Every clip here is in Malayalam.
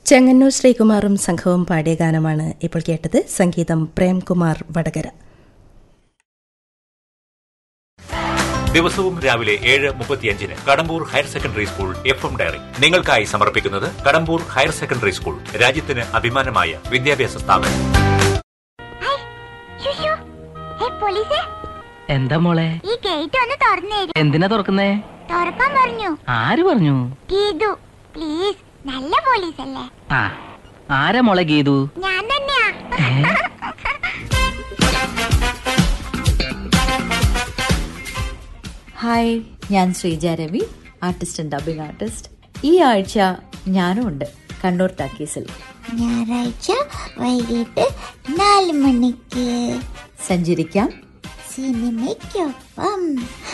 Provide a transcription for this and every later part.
ചെങ്ങന്നൂർ ശ്രീകുമാറും സംഘവും പാടിയ ഗാനമാണ് ഇപ്പോൾ കേട്ടത് സംഗീതം പ്രേംകുമാർ വടകര ദിവസവും രാവിലെ ഏഴ് മുപ്പത്തിയഞ്ചിന് Kadambur higher secondary school F M diary നിങ്ങൾക്കായി സമർപ്പിക്കുന്നത് കടമ്പൂർ ഹയർ സെക്കൻഡറി സ്കൂൾ രാജ്യത്തിന് അഭിമാനമായ വിദ്യാഭ്യാസ സ്ഥാപനം ശുശു ഹേ പോലീസേ എന്താ മോളെ ഈ ഗേറ്റ് ഒന്ന് തുറന്നു തരൂ എന്തിനാ തുറക്കുന്നേ തുറക്കാൻ പറഞ്ഞു ആര് പറഞ്ഞു ഗീതു പ്ലീസ് നല്ല പോലീസ് അല്ലേ ആ ആരാ മോളെ ഗീതു ഞാൻ തന്നെയാ ഹായ് ഞാൻ Sreeja Ravi artist and dubbing artist ഈ ആഴ്ച ഞാനും ഉണ്ട് കണ്ണൂർ ടാക്കീസിൽ ഞായറാഴ്ച വൈകിട്ട് നാല് മണിക്ക് സഞ്ചരിക്കാം സിനിമയ്ക്കൊപ്പം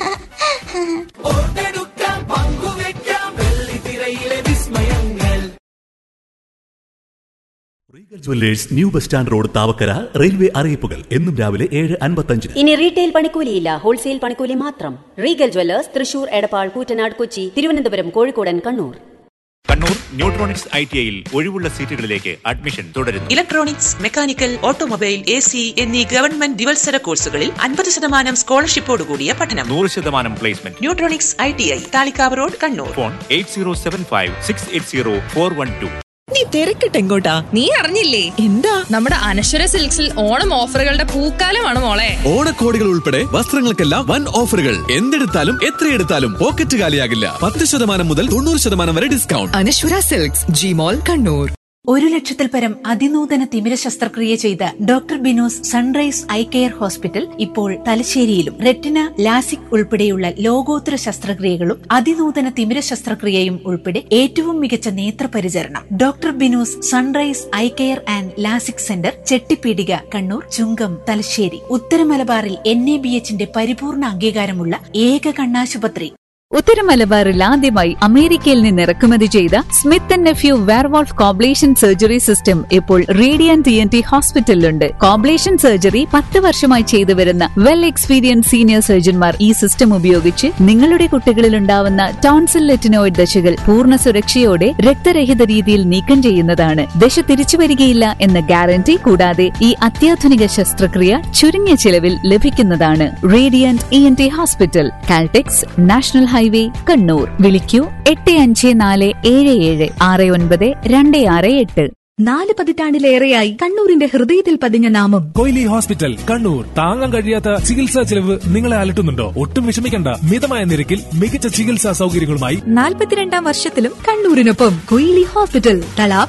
Regal jewellers new bus stand road Thavakkara railway അറിയിപ്പുകൾ എന്നും രാവിലെ ഏഴ് അൻപത്തഞ്ചിന് ഇനി റീറ്റെയിൽ പണിക്കൂലിയില്ല ഹോൾസെയിൽ പണിക്കൂലി മാത്രം റീഗൽ ജ്വല്ലേഴ്സ് തൃശൂർ എടപ്പാൾ കൂറ്റനാട് കൊച്ചി തിരുവനന്തപുരം കോഴിക്കോടൻ Kannur Kannur Neutronics I T ഐയിൽ ഒഴിവുള്ള സീറ്റുകളിലേക്ക് അഡ്മിഷൻ തുടരുന്നു electronics mechanical automobile A C എന്നീ ഗവൺമെന്റ് ദിവത്സര കോഴ്സുകളിൽ അൻപത് ശതമാനം സ്കോളർഷിപ്പോടുകൂടിയ പഠനം നൂറ് ശതമാനം placement Neutronics I T I Thalikkavu road Kannur phone eight zero seven five six eight zero four one two നീ തിരക്കിട്ട് എങ്ങോട്ടാ നീ അറിഞ്ഞില്ലേ എന്താ നമ്മുടെ അനശ്വര സിൽക്സിൽ ഓണം ഓഫറുകളുടെ പൂക്കാലമാണ് മോളെ ഓണക്കോടികൾ ഉൾപ്പെടെ വസ്ത്രങ്ങൾക്കെല്ലാം വൻ ഓഫറുകൾ എന്തെടുത്താലും എത്രയെടുത്താലും പോക്കറ്റ് കാലിയാകില്ല പത്ത് ശതമാനം മുതൽ തൊണ്ണൂറ് ശതമാനം വരെ ഡിസ്കൗണ്ട് അനശ്വര സിൽക്സ് ജിമോൾ കണ്ണൂർ ഒരു ലക്ഷത്തിൽ പരം അതിനൂതന തിമിര ശസ്ത്രക്രിയ ചെയ്ത doctor Binos sunrise eye care hospital ഇപ്പോൾ തലശ്ശേരിയിലും റെറ്റിന ലാസിക് ഉൾപ്പെടെയുള്ള ലോകോത്തര ശസ്ത്രക്രിയകളും അതിനൂതന തിമിര ശസ്ത്രക്രിയയും ഉൾപ്പെടെ ഏറ്റവും മികച്ച നേത്രപരിചരണം doctor Binos sunrise eye care and lasik centre Chettipeedika Kannur Chungam Thalassery ഉത്തര മലബാറിൽ എൻ എ ബി എച്ചിന്റെ പരിപൂർണ അംഗീകാരമുള്ള ഏക കണ്ണാശുപത്രി ഉത്തര മലബാറിൽ ആദ്യമായി അമേരിക്കയിൽ നിന്ന് ഇറക്കുമതി ചെയ്ത Smith and Nephew werewolf coblation surgery system ഇപ്പോൾ റേഡിയൻ ടി എൻ ടി ഹോസ്പിറ്റലിലുണ്ട് കോബ്ലേഷൻ സർജറി പത്ത് വർഷമായി ചെയ്തു വരുന്ന വെൽ എക്സ്പീരിയൻസ് സീനിയർ സർജൻമാർ ഈ സിസ്റ്റം ഉപയോഗിച്ച് നിങ്ങളുടെ കുട്ടികളിൽ ഉണ്ടാവുന്ന ടോൺസിൽ ലെറ്റിനോയിഡ് ദശകൾ പൂർണ്ണ സുരക്ഷയോടെ രക്തരഹിത രീതിയിൽ നീക്കം ചെയ്യുന്നതാണ് ദശ തിരിച്ചു വരികയില്ല എന്ന ഗ്യാരണ്ടി കൂടാതെ ഈ അത്യാധുനിക ശസ്ത്രക്രിയ ചുരുങ്ങിയ ചിലവിൽ ലഭിക്കുന്നതാണ് radiant E N T hospital Caltex national highway Kannur വിളിക്കൂ എട്ട് അഞ്ച് നാല് ഏഴ് ഏഴ് ആറ് ഒൻപത് രണ്ട് ആറ് എട്ട് നാല് പതിറ്റാണ്ടിലേറെയായി കണ്ണൂരിന്റെ ഹൃദയത്തിൽ പതിഞ്ഞ നാമം കൊയിലി ഹോസ്പിറ്റൽ കണ്ണൂർ താങ്ങാൻ കഴിയാത്ത ചികിത്സാ ചെലവ് നിങ്ങളെ അലട്ടുന്നുണ്ടോ ഒട്ടും വിഷമിക്കണ്ട മിതമായ നിരക്കിൽ മികച്ച ചികിത്സാ സൗകര്യങ്ങളുമായി നാൽപ്പത്തിരണ്ടാം വർഷത്തിലും കണ്ണൂരിനൊപ്പം കൊയിലി ഹോസ്പിറ്റൽ തളാബ്